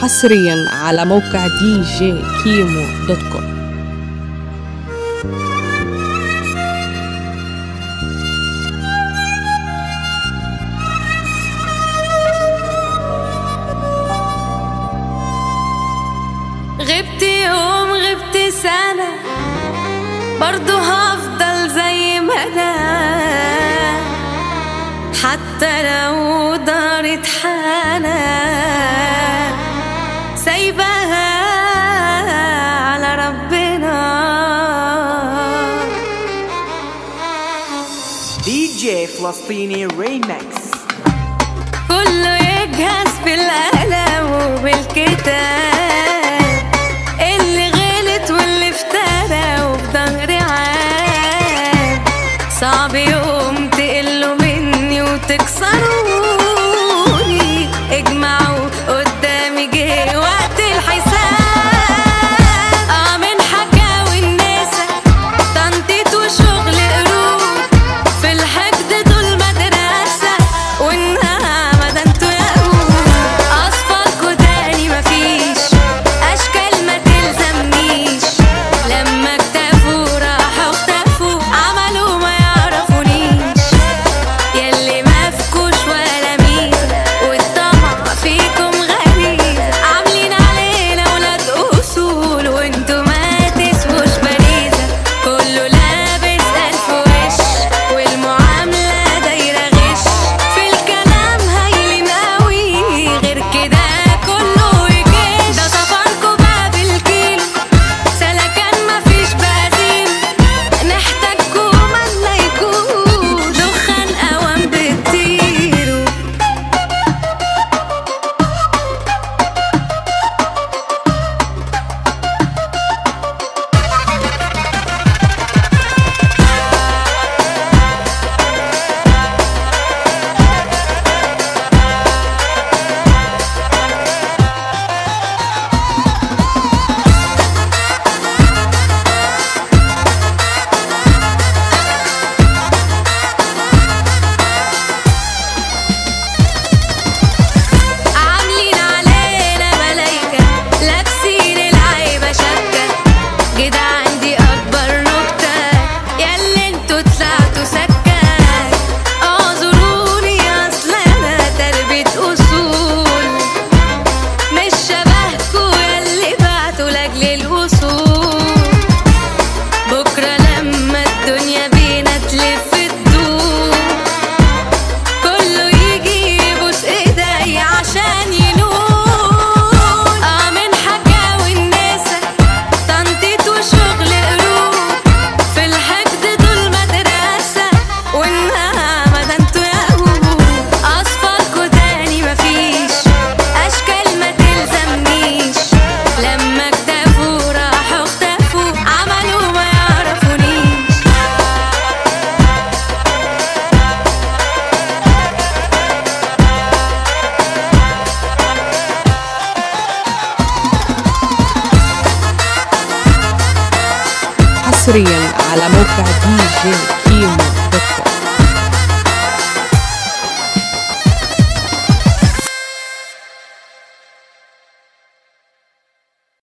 حصريا على موقع دي جي كيمو دوت كوم غبت يوم غبت سنة برضو هفضل زي ما أنا حتى لو دارت حالة سايبها على ربنا دي جي فلسطيني ريمكس كله يجهز بالقلم وبالكتاب اللي غلط واللي افترى وفي ظهري عاد صعب يوم تقلوا مني وتكسروني اجمعوا قدامي جه وقت الحساب اه من حكاوي الناس تنطيط وشغل قرود في الحقد دول مدرسة والنعمة ده انتوا ياقوت أصفالكوا تاني مفيش أشكال ما تلزمنيش لما اكتفوا راحوا اختفوا عملوا ما يعرفونيش ياللي مفكوش ولا ميزة والطمع فيكم غريزة عاملين علينا ولاد أصول وانتوا ما تسووش باريزة كله لابس ألف وش والمعاملة دايرة غش في الكلام هايلين قوي غير كده كله يجيش ده سفركوا باب الكيلو سلكان مفيش بنزين نحتاجكوا مالنا يكون دخان قوام بتطيروا عاملين علينا ملايكة لابسين العيبة شبكة كده عندي أكبر نكتة ياللي انتوا طلعتوا سكة اعذروني أصل أنا تربية أصول مش شبهكوا ياللي بعتوا لأجل الوصول بكرة لما الدنيا بينا تلف تدور كله يجي يبوس ايدي عشان ينون اه من حكاوي الناس تنطيط وشغل قرود في الحقد دول مدرسة والنعمة ده انتوا ياهود اصفالكوا تاني مفيش اشكال ما تلزمنيش لما اكتفوا راحوا اختفوا عملوا ما يعرفونيش حصريا على موقع دي جي كيمو